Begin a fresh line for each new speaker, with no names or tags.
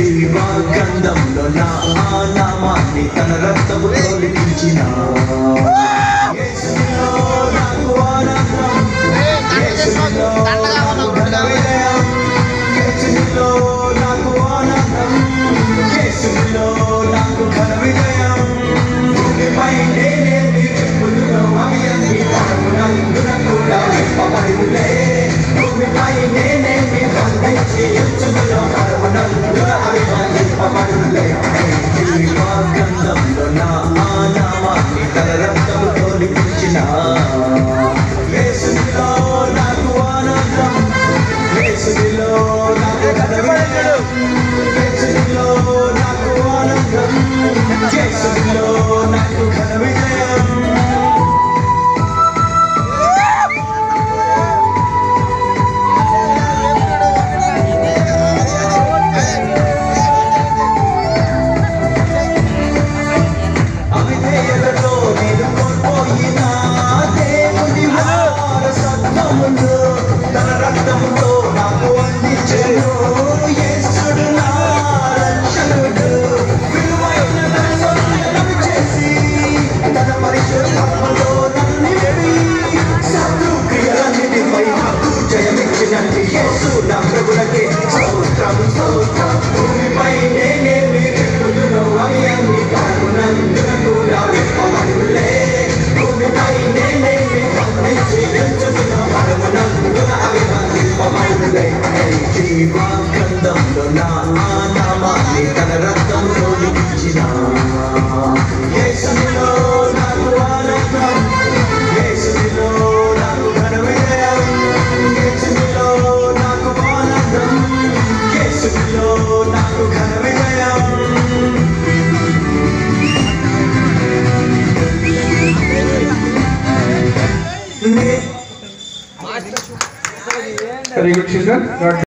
జీవ గ్రంథంలో నా ఆ నామాన్ని తన రక్తముతో లిఖించిన యేసులో నాకు ఆనందం యేసులో నాకు ఘన విజయం యేసులో నాకు ఆనందం యేసులో నాకు ఘన విజయం భూమిపై నేనే నీ చెప్పులలో అవి అన్ని పరమునందున కూడా విప్పబడిలే భూమిపై నేనే నీ బంధించి ఎచ్చులలో పరమునందున అవి బంధింపబడులే జీవ గ్రంథంలో నా ఆ నామాన్ని తన రక్తముతో లిఖించిన యేసులో నాకు ఆనందం యేసులో నాకు ఘన విజయం యేసులో నాకు ఆనందం యేసులో నాకు ఘన విజయం అవిధేయతతో నేను కోల్పోయిన దేవుని వారసత్వమును తన రక్తముతో నాకు అందించెను. యేసుడు నా రక్షకుడు. విలువైన నా సొంతం చేసి తన పరిశుద్ధాత్మలో నన్ను నింపి శత్రు క్రియలన్నిటిపై నాకు జయమిచ్చినట్టి యేసు నా ప్రభులకే స్తోత్రం స్తోత్రం భూమిపై నేనే చెప్పుదును అవి అన్ని పరమునందున కూడా విప్పబడులే భూమిపై నేనే పండించి ఎంచుదును పరమునందున అవి విప్పబడులే జీవ గ్రంథంలో నా ఆ నామాన్ని తన రక్తంలో లిఖించిన యేసులో నాకు ఆనందం యేసులో నాకు ఘన విజయం యేసులో నాకు ఆనందం యేసులో నాకు ఘన విజయం
Very good children. God